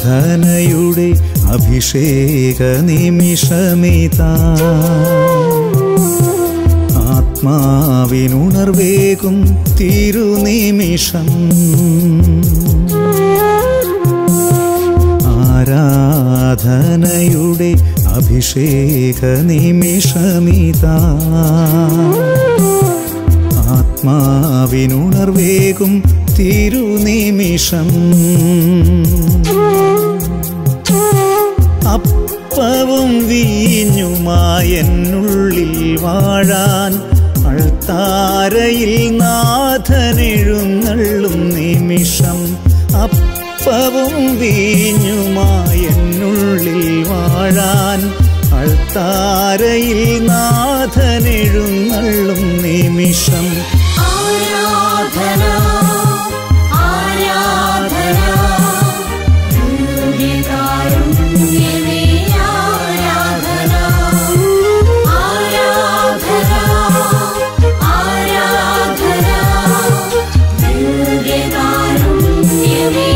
ആരാധനയുടെ അഭിഷേക നിമിഷമിതാ ആത്മാവിനുണർവേകും തിരുനിമിഷം ആരാധനയുടെ അഭിഷേക നിമിഷമിതാ ആത്മാവിനുണർവേകും തിരുനിമിഷം അപ്പവും വീഞ്ഞുമായെന്നുള്ളിൽ വാഴാൻ അൾത്താരയിൽ നാഥനെഴുന്നള്ളും നിമിഷം അപ്പവും വീഞ്ഞുമായെന്നുള്ളിൽ വാഴാൻ അൾത്താരയിൽ നാഥനെഴുന്നള്ളും നിമിഷം ആരാധന ആരാധന ദിവ്യകാരുണ്യമേ ആരാധന ആരാധന ആരാധന ദിവ്യകാരുണ്യമേ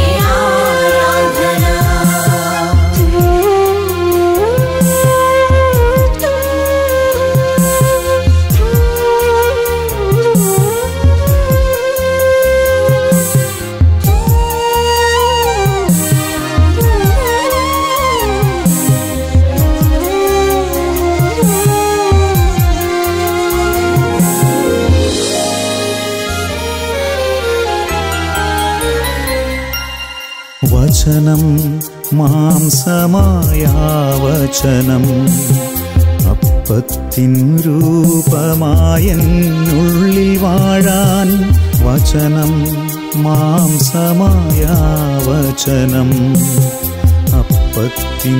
വചനം മാംസമായ വചനം അപ്പത്തിൻ രൂപമായെന്നുള്ളിൽ വാഴാൻ വചനം മാംസമായ വചനം അപ്പത്തിൻ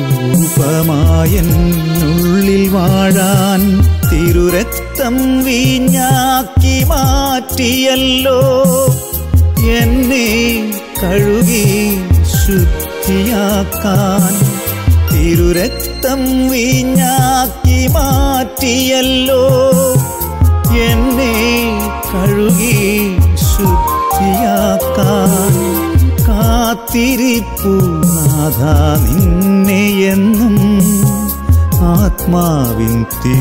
രൂപമായെന്നുള്ളിൽ വാഴാൻ തിരുരക്തം വീഞ്ഞാക്കി മാറ്റിയല്ലോ എന്നെ കഴുകി ശുദ്ധിയാക്കാൻ തിരുരക്തം വീഞ്ഞാക്കി മാറ്റിയല്ലോ എന്നെ കഴുകി ശുദ്ധിയാക്കാൻ കാത്തിരിപ്പു നാഥ നിന്നെ എന്നും ആത്മാവിൻ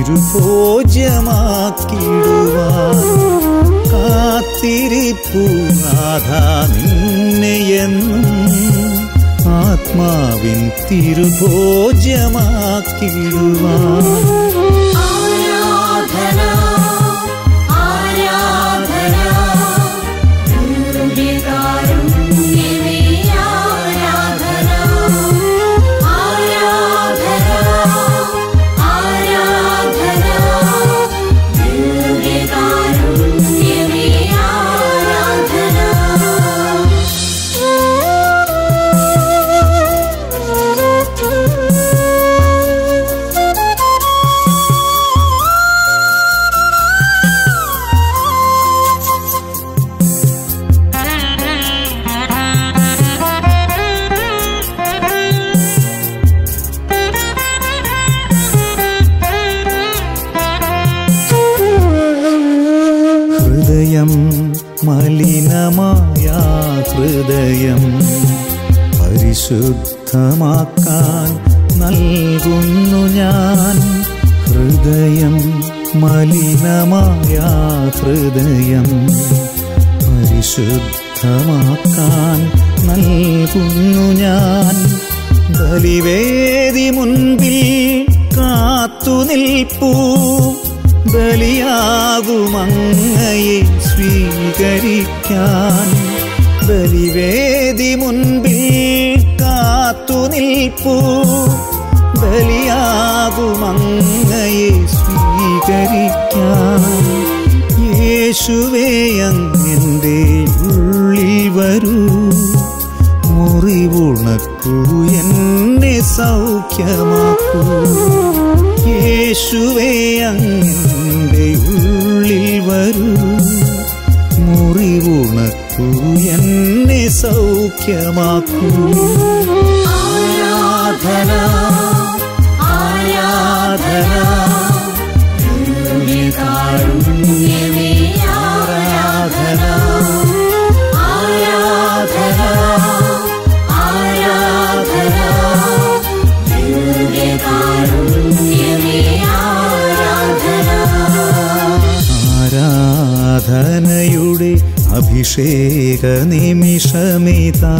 തിരുഭോജ്യമാക്കിടുവാൻ കാത്തിരിപ്പു നാഥ നിന്നെ എന്നും ആത്മാവിൻ തിരുഭോജ്യമാക്കിടുവാൻ ആരാധന ആരാധന ദിവ്യകാരുണ്യമേ ആരാധന ആരാധന ആരാധന ദിവ്യകാരുണ്യമേ ആരാധന ഹൃദയം മലിനമായ ഹൃദയം പരിശുദ്ധമാക്കാൻ നൽകുന്നു ഞാൻ ഹൃദയം മലിനമായ ഹൃദയം പരിശുദ്ധമാക്കാൻ നൽകുന്നു ഞാൻ ബലിവേദി മുൻപിൽ കാത്തു നിൽപ്പൂ ബലിയാകുമങ്ങയെ സ്വീകരിക്കാൻ ബലിവേദി മുൻപിൽ കാത്തു നിൽപ്പൂ ബലിയാകുമങ്ങയെ സ്വീകരിക്കാൻ യേശുവേ അങ്ങൻ്റെ ഉള്ളിൽ വരൂ മുറിവുണക്കൂ എന്നെ സൗഖ്യമാക്കൂ യേശുവേ അങ്ങൻ്റെ ഉള്ളിൽ വരൂ മുറിവുണക്കൂ എന്നെ സൗഖ്യമാക്കൂ ആരാധന ആരാധന ദിവ്യകാരുണ്യമേ ആരാധന ആരാധന ആരാധന അഭിഷേക നിമിഷമിതാ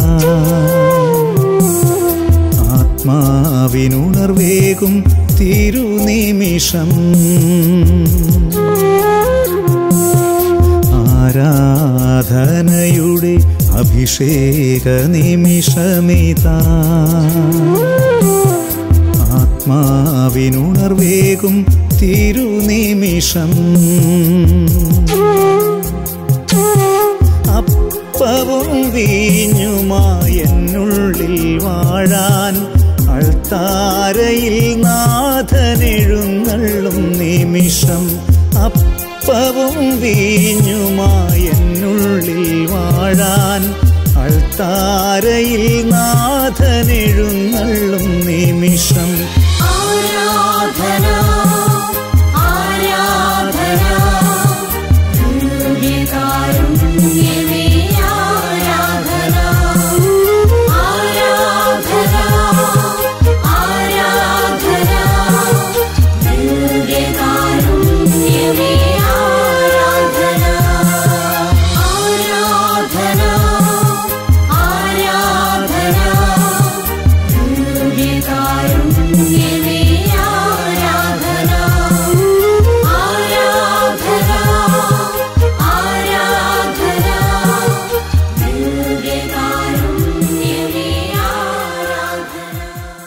ആത്മാവിനുണർവേകും തിരുനിമിഷം ആരാധനയുടെ അഭിഷേക നിമിഷമിതാ ആത്മാവിനുണർവേകും തിരുനിമിഷം അപ്പവും വീഞ്ഞുമായെന്നുള്ളിൽ വാഴാൻ അൾത്താരയിൽ നാഥനെഴുന്നള്ളും നിമിഷം അപ്പവും വീഞ്ഞുമായെന്നുള്ളിൽ വാഴാൻ അൾത്താരയിൽ നാഥനെഴുന്നള്ളും നിമിഷം ആരാധന ആരാധന ദിവ്യകാരുണ്യമേ ആരാധന ആരാധന ആരാധന ദിവ്യകാരുണ്യമേ ആരാധന ആരാധന ആരാധന ദിവ്യകാരുണ്യമേ ആരാധന ആരാധന ആരാധന ദിവ്യകാരുണ്യമേ ആരാധന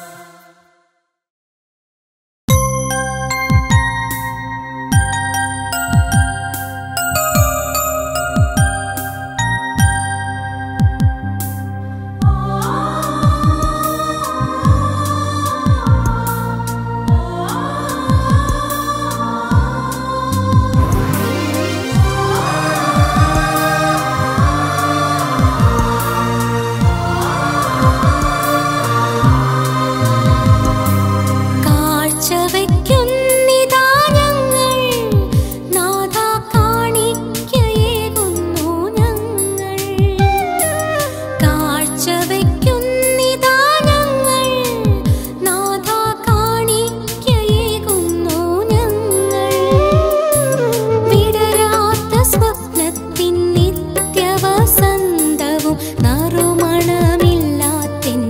കാഴ്ചവെക്കുന്നിതാ ഞങ്ങൾ നാഥാ കാണിക്കയേകുന്നു ഞങ്ങൾ കാഴ്ചവെക്കുന്നിതാ ഞങ്ങൾ നാഥാ കാണിക്കയേകുന്നു ഞങ്ങൾ വിടരാത്ത സ്വപ്നത്തിൻ നിത്യവസന്തവും നറുമണമില്ലാത്തിൻ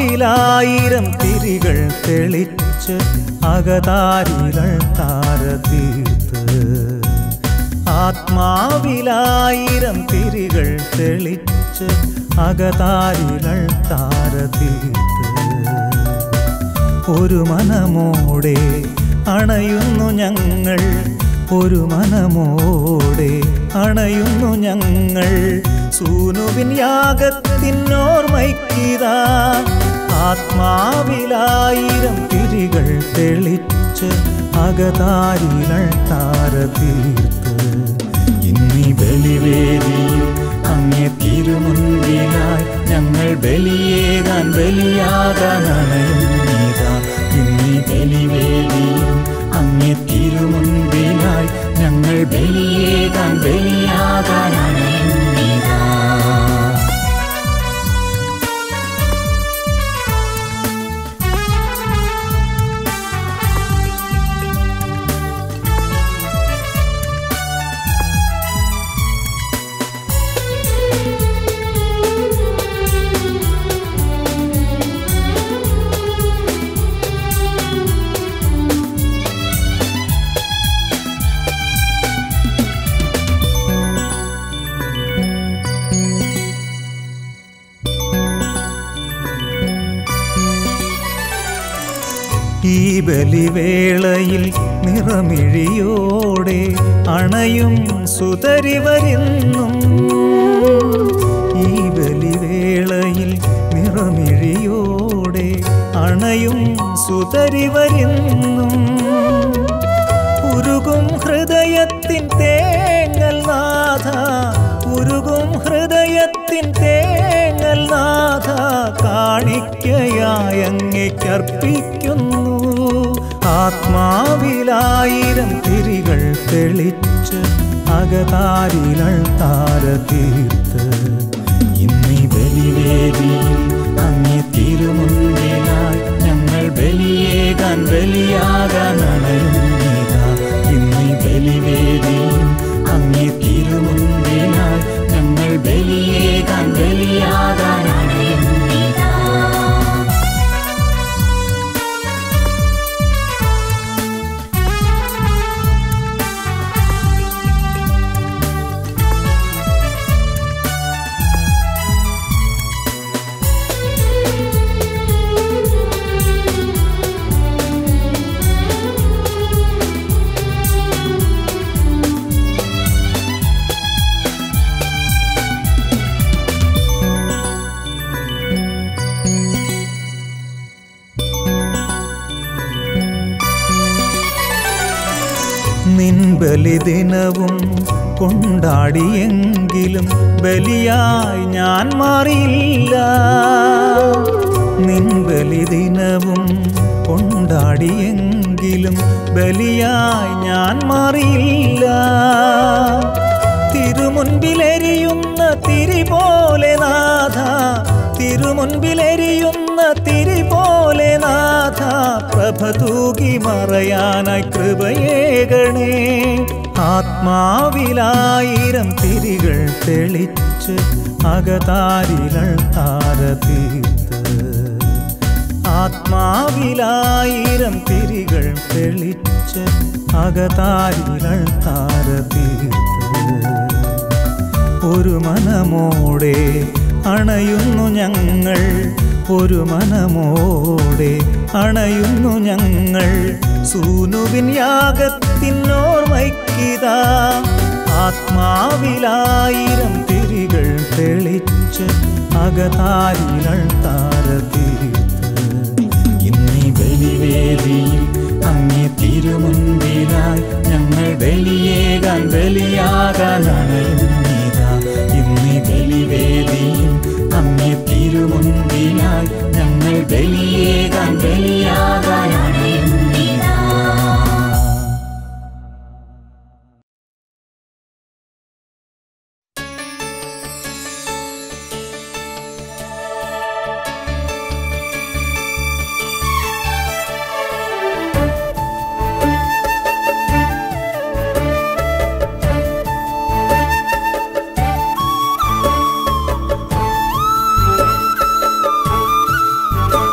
ആത്മാവിലായിരം തിരികൾ തെളിച്ച് അകതാരികൾ താര തീർത്ത് ആത്മാവിലായിരം തിരികൾ തെളിച്ച് അകതാരികൾ താര തീർത്ത് ഒരു മനമോടെ അണയുന്നു ഞങ്ങൾ ഒരു മനമോടെ അണയുന്നു ഞങ്ങൾ സൂനുവിൻ യാഗത്തിനോർമ്മയ്ക്കിതാ ആത്മാവിലായിരം തിരികൾ തെളിച്ച് അകതാരികൾ താര തീർത്ത് ഇന്നീ ബലിവേദിയിൽ അങ്ങേ തിരുമുൻപിലായി ഞങ്ങൾ ബലിയേകാൻ ബലിയാകാൻ അണയുന്നീതാ ഇന്നീ ബലിവേദിയിൽ അങ്ങേ തിരുമുൻപിലായി ഞങ്ങൾ ബലിയേകാൻ ബലിയാകാൻ അണയുന്നീതാ ഈ ബലിവേളയിൽ നിറമിഴിയോടെ അണയും സുതരി വരുന്നും ഈ ബലിവേളയിൽ നിറമിഴിയോടെ അണയും സുതരി വരുന്നും ഉരുകും ഹൃദയത്തിൻ തേങ്ങൽ നാഥ ഉരുകും ഹൃദയത്തിൻ തേങ്ങൽ നാഥ കാണിക്കയായി അങ്ങേക്കർപ്പിക്കുന്നു ആത്മാവിലായിരം തിരികൾ തെളിച്ച് അകതാരികൾ താര തീർത്ത് ഇന്നീ ബലിവേദിയിൽ അങ്ങേ തിരുമുൻപിലായി ഞങ്ങൾ ബലിയേകാൻ ബലിയാകാൻ അണയുന്നീതാ ഇന്നീ ബലിവേദിയിൽ അങ്ങേ തിരുമുൻപിലായി ഞങ്ങൾ ബലിയേകാൻ ബലിയാകാൻ അണയുന്നീതാ നിൻ ബലിദിനവും കൊണ്ടാടിയെങ്കിലും ബലിയായി ഞാൻ മാറിയില്ല നിൻ ബലിദിനവും കൊണ്ടാടിയെങ്കിലും ബലിയായി ഞാൻ മാറിയില്ല തിരുമുൻപിലെരിയുന്ന തിരി പോലെ നാഥ തിരുമുൻപിലെരിയുന്ന തിരി പോലെ നാഥ പ്രഭ തൂകി മറയാനായി കൃപയേകണേ ആത്മാവിലായിരം തിരികൾ തെളിച്ച് അകതാരികൾ താര തീർത്ത് ആത്മാവിലായിരം തിരികൾ തെളിച്ച് അകതാരികൾ താര തീർത്ത് ഒരു മനമോടെ അണയുന്നു ഞങ്ങൾ ഒരു മനമോടെ അണയുന്നു ഞങ്ങൾ സൂനുവിൻ യാഗത്തിനോർമ്മയ്ക്കിതാ ആത്മാവിലായിരം തിരികൾ തെളിച്ച് അകതാരികൾ താര തീർത്ത് ഇന്നീ ബലിവേദിയിൽ അങ്ങേ തിരുമുൻപിലായി ഞങ്ങൾ ബലിയേകാൻ ബലിയാകാൻ അണയുന്നീതാ ഇന്നീ ബലിവേദിയിൽ അങ്ങേ തിരുമുൻപിലായി ഞങ്ങൾ ബലിയേകാൻ ബലിയാകാൻ അണയുന്നീതാ ും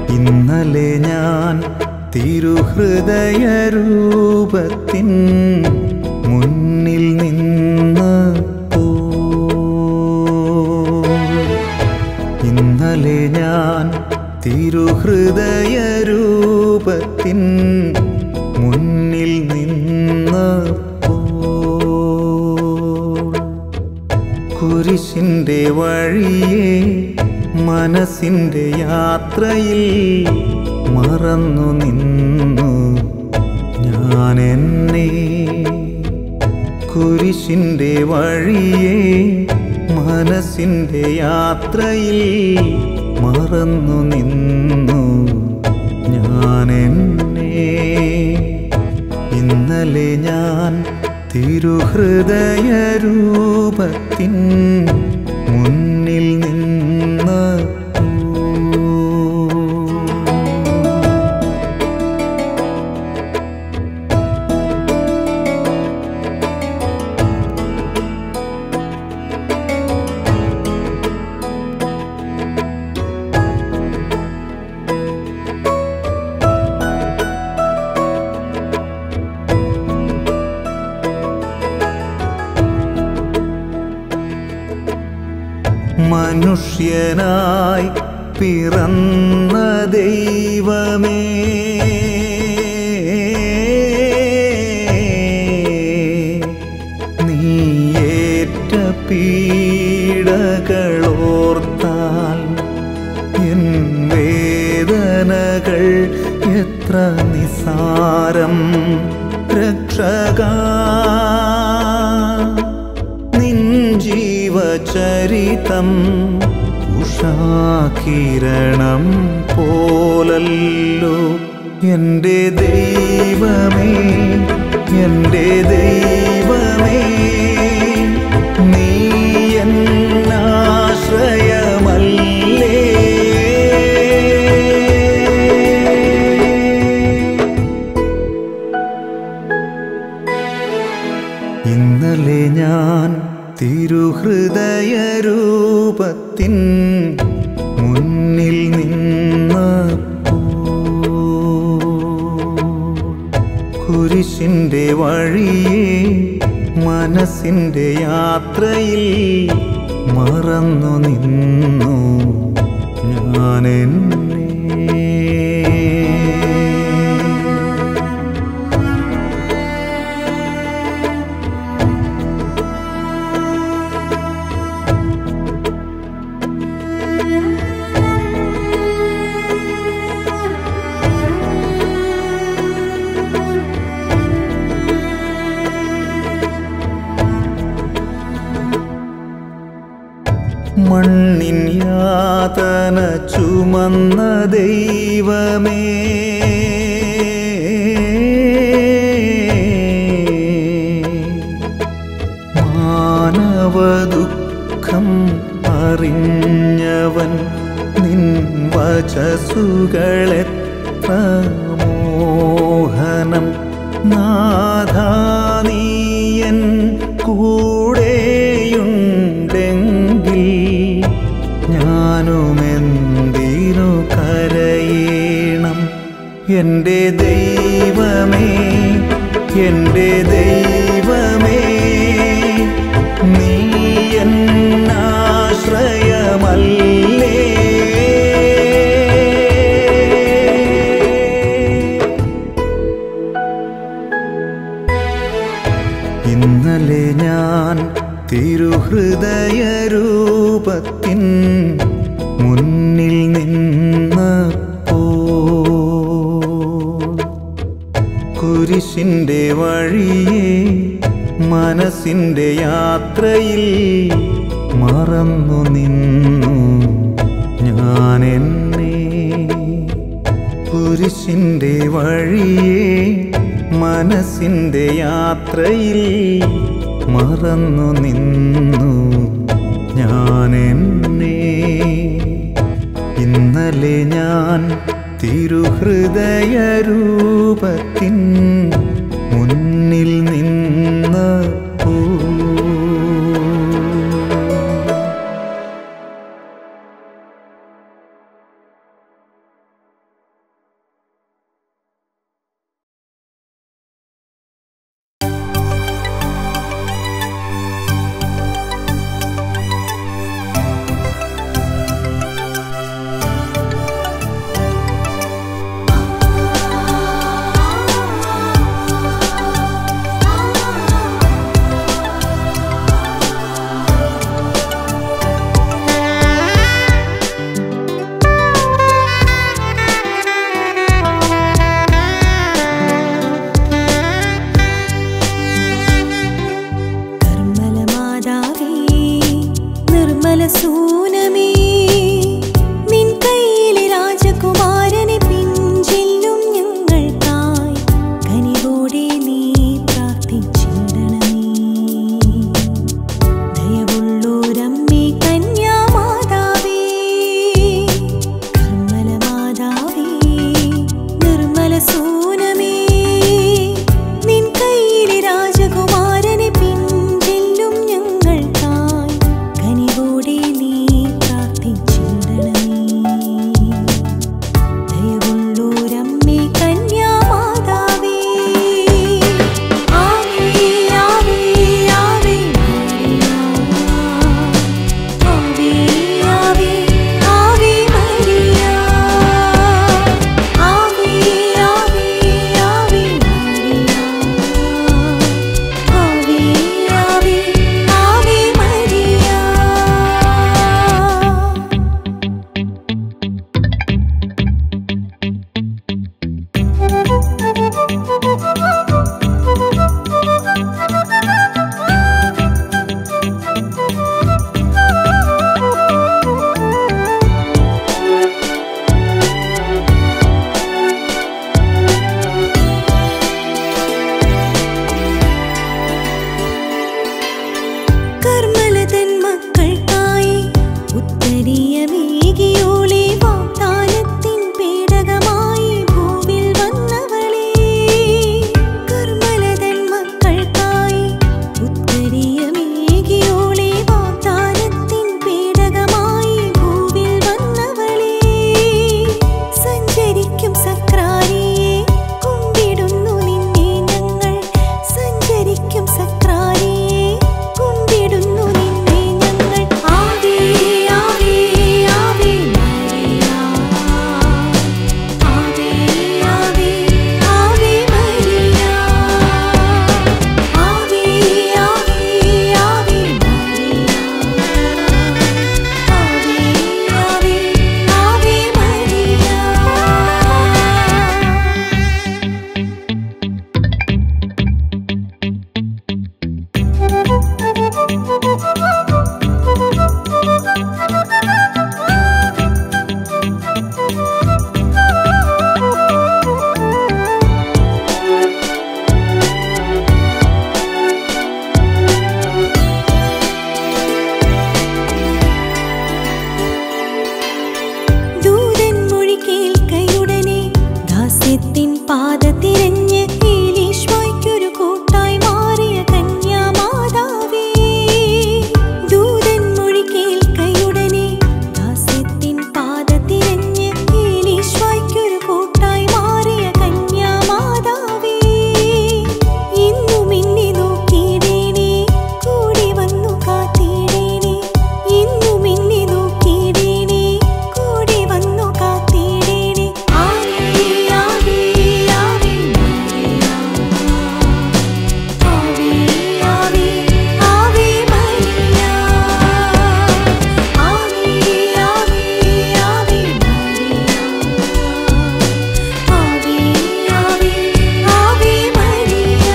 ഇന്നലെ ഞാൻ തിരുഹൃദയ രൂപത്തിൻ മുന്നിൽ നിന്ന് ഇന്നലെ ഞാൻ തിരുഹൃദയ രൂപത്തിൻ മുന്നിൽ നിന്ന് കുരിശിൻ്റെ വഴിയെ മനസ്സിൻ്റെ യാത്രയിൽ മറന്നു നിന്നു ഞാൻ എന്നെ കുരിശിൻ്റെ വഴിയെ മനസ്സിൻ്റെ യാത്രയിൽ മറന്നു നിന്നു ഞാൻ എന്നെ ഇന്നലെ ഞാൻ തിരുഹൃദയ രൂപത്തിൻ മുന്നിൽ നിന്ന് മനുഷ്യനായി പിറന്ന ദൈവമേ നീയേറ്റ പീഡകളോർത്താൽ എൻ വേദനകൾ എത്ര നിസാരം രക്ഷക നിൻ ജീവചരിതം ഉഷാകിരണം പോലല്ലോ എൻ്റെ ദൈവമേ എൻ്റെ ദൈവമേ നീ എന്നാശ്രയമല്ലേ ഇന്നലെ ഞാൻ തിരുഹൃദയ രൂപത്തിൻ മുന്നിൽ നിന്ന് കുരിശിൻ്റെ വഴിയെ മനസ്സിൻ്റെ യാത്രയിൽ മറന്നു നിന്നു ഞാൻ എന്നെ മണ്ണിൻ യാതന ചുമന്ന ദൈവമേ മാനവ ദുഃഖം അറിഞ്ഞവൻ നിൻ വചസുകളെത്ര മോഹനം നാഥാനീയൻ കൂടെയുണ്ടെങ്കിൽ ഞാനുമെന്തിനു കരയേണം എൻ്റെ ദൈവമേ എൻ്റെ ദൈവമേ നീ എന്നാശ്രയമല്ലേ ഇന്നലെ ഞാൻ തിരുഹൃദയ രൂപത്തിൻ മുന്നിൽ നിന്ന് കുരിശിൻ്റെ വഴിയെ മനസ്സിൻ്റെ യാത്രയിൽ മറന്നു നിന്നു ഞാൻ എന്നെ കുരിശിൻ്റെ വഴിയെ മനസ്സിൻ്റെ യാത്രയിൽ മറന്നു നിന്നു ഞാൻ എന്നെ ഇന്നലെ ഞാൻ തിരുഹൃദയ രൂപത്തിൻ മുന്നിൽ നിന്ന് പോ പാത തിരഞ്ഞ് ഈലീശ്വായ്ക്കൊരു കൂട്ടായി മാറിയ കന്യാമാതാവേ ദൂതൻ മൊഴി കേൾക്കയുടനെ ദാസ്യത്തിൻ പാത തിരഞ്ഞ് ഈലീശ്വായ്ക്കൊരു കൂട്ടായി മാറിയ കന്യാമാതാവേ ഇന്നും എന്നെ നോക്കിയിടേണേ കൂടി വന്നു കാത്തിടേണേ ഇന്നും എന്നെ നോക്കിയിടേണേ കൂടി വന്നു കാത്തിടേണേ ആവേ ആവേ ആവേ മരിയ ആവേ ആവേ ആവേ മരിയ ആവേ ആവേ ആവേ മരിയ ആവേ ആവേ ആവേ മരിയ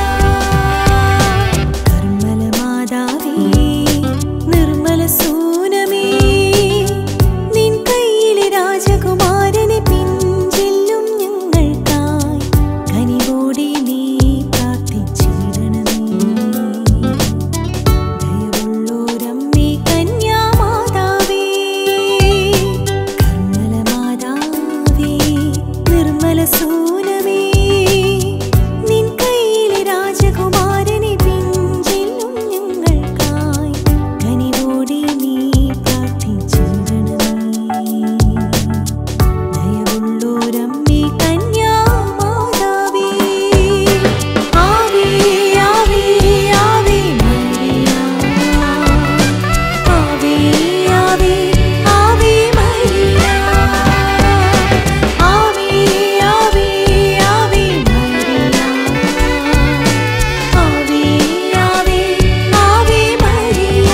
കർമ്മല മാതാവേ നിർമ്മല സൂനമേ നിൻ കയ്യിലെ രാജകുമാരനെ പിഞ്ചെല്ലും ഞങ്ങൾക്കായി കനിവോടെ നീ പ്രാർത്ഥിച്ചിടണമേ ദയവുള്ളോരമ്മേ കന്യാമാതാവേ കർമ്മല മാതാവേ നിർമ്മല സൂനമേ നിൻ കയ്യിലെ രാജകുമാരനെ പിഞ്ചെല്ലും ഞങ്ങൾക്കായി കനിവോടെ നീ പ്രാർത്ഥിച്ചിടണമേ ദയവുള്ളോരമ്മേ കന്യാമാതാവേ ആവേ ആവേ ആവേ മരിയ ആവേ ആവേ ആവേ മരിയ ആവേ ആവേ ആവേ മരിയ ആവേ ആവേ ആവേ മരിയ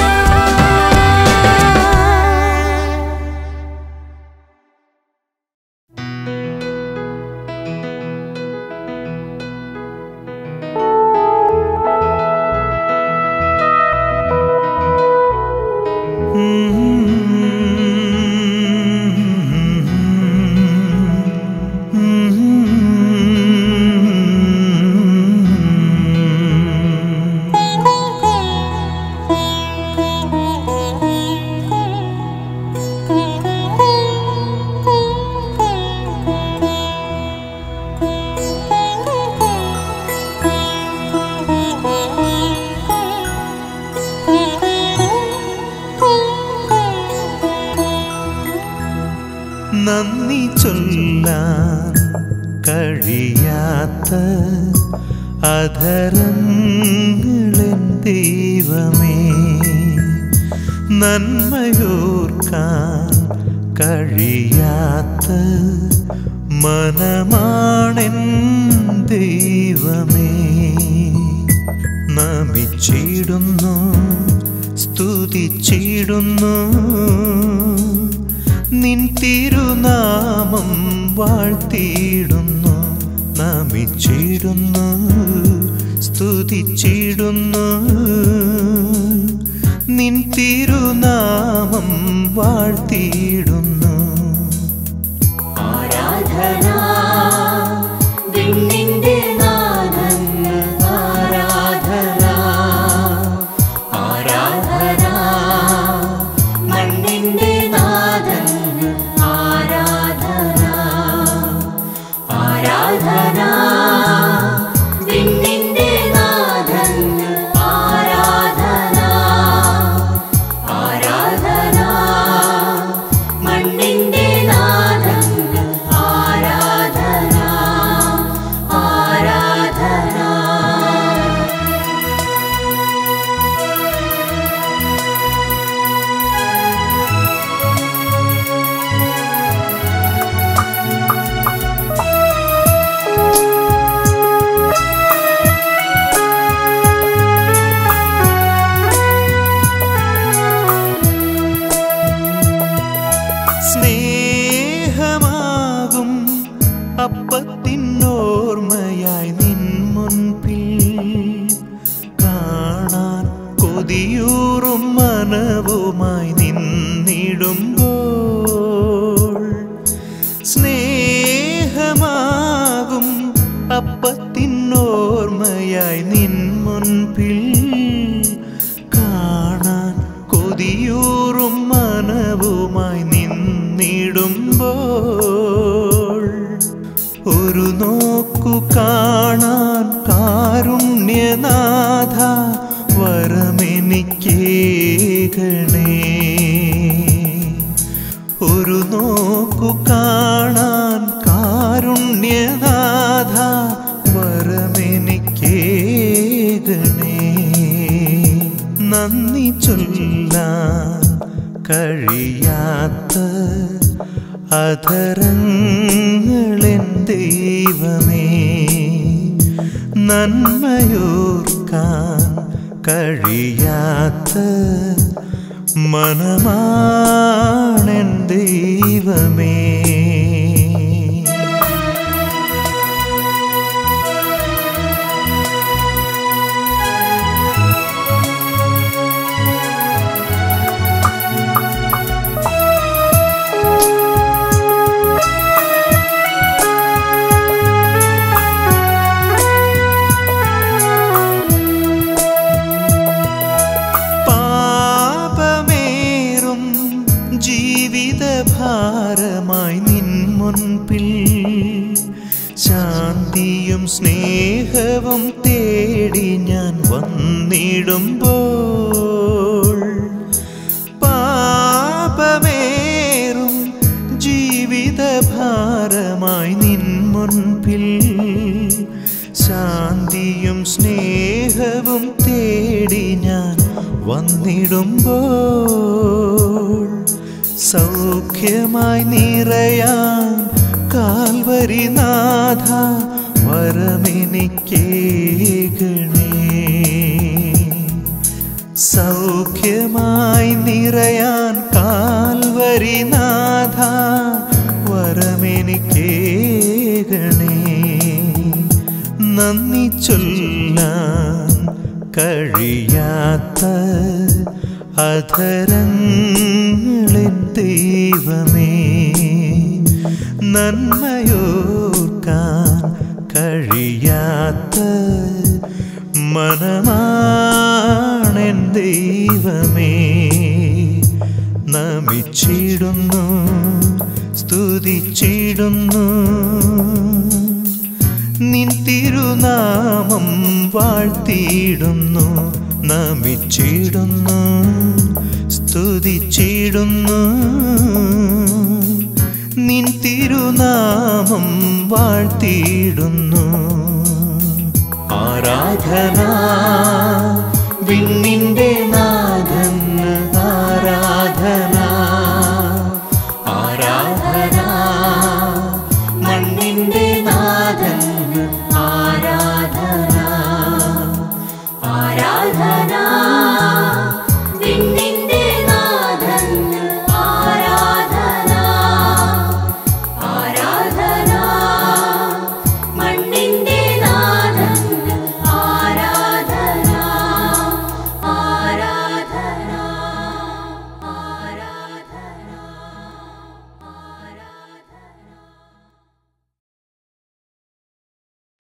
നന്ദി ചൊല്ലാൻ കഴിയാത്ത അധരങ്ങളെൻ ദൈവമേ നന്മയോർക്കാൻ കഴിയാത്ത മനമാണെൻ ദൈവമേ നമിച്ചിടുന്നു സ്തുതിച്ചിടുന്നു നിൻ തിരുനാമം വാഴ്ത്തിയിടുന്നു നമിച്ചിടുന്നു സ്തുതിച്ചിടുന്നു നിൻ തിരുനാമം വാഴ്ത്തിയിടുന്നു ആരാധന വിണ്ണിന്റെ നാദങ്ങൾ ആരാധന ആരാധന മണ്ണിന്റെ നാദങ്ങൾ ആരാധന ആരാധന വിണ്ണിന്റെ നാദങ്ങൾ ആരാധന ആരാധന മണ്ണിന്റെ നാദങ്ങൾ ആരാധന ആരാധന സ്നേഹമാകും അപ്പത്തിനോർമ്മയായി നിൻ മുൻപിൽ കാണാൻ കൊതിയൂറും മനവുമായി നിന്നിടുമ്പോൾ സ്നേഹമാകും അപ്പത്തിനോർമ്മയായി നിൻ മുൻപിൽ കാണാൻ കൊതിയൂറും മനവുമായി നിന്നിടുമ്പോൾ ഒരു നോക്കു കാണാൻ കാരുണ്യനാഥ വരമെനിക്കേകണേ ഒരു നോക്കു കാണാൻ കാരുണ്യനാഥ വരമെനിക്കേകണേ നന്ദി ചൊല്ലാൻ കഴിയാത്ത അധരങ്ങളെൻ ദൈവമേ നന്മയോർക്കാൻ കഴിയാത്ത മനമാണെൻ ദൈവമേ പാപമേറും ജീവിതഭാരമായി നിൻ മുൻപിൽ ശാന്തിയും സ്നേഹവും തേടി ഞാൻ വന്നിടുമ്പോൾ പാപമേറും ജീവിതഭാരമായി നിൻ മുൻപിൽ ശാന്തിയും സ്നേഹവും തേടി ഞാൻ വന്നിടുമ്പോൾ സൗഖ്യമായി നിറയാൻ കാൽവരിനാഥ വരമെനിക്കേകണേ സൗഖ്യമായി നിറയാൻ കാൽവരിനാഥ വരമെനിക്കേകണേ നന്ദി ചൊല്ലാൻ കഴിയാത്ത അധരങ്ങളെൻ ദൈവമേ നന്മയോർക്കാൻ കഴിയാത്ത മനമാണെൻ ദൈവമേ നമിച്ചിടുന്നു സ്തുതിച്ചിടുന്നു നിൻ തിരുനാമം വാഴ്ത്തിയിടുന്നു നമിച്ചിടുന്നു സ്തുതിച്ചിടുന്നു നിൻ തിരുനാമം വാഴ്ത്തിയിടുന്നു ആരാധന വിണ്ണിൻ്റെ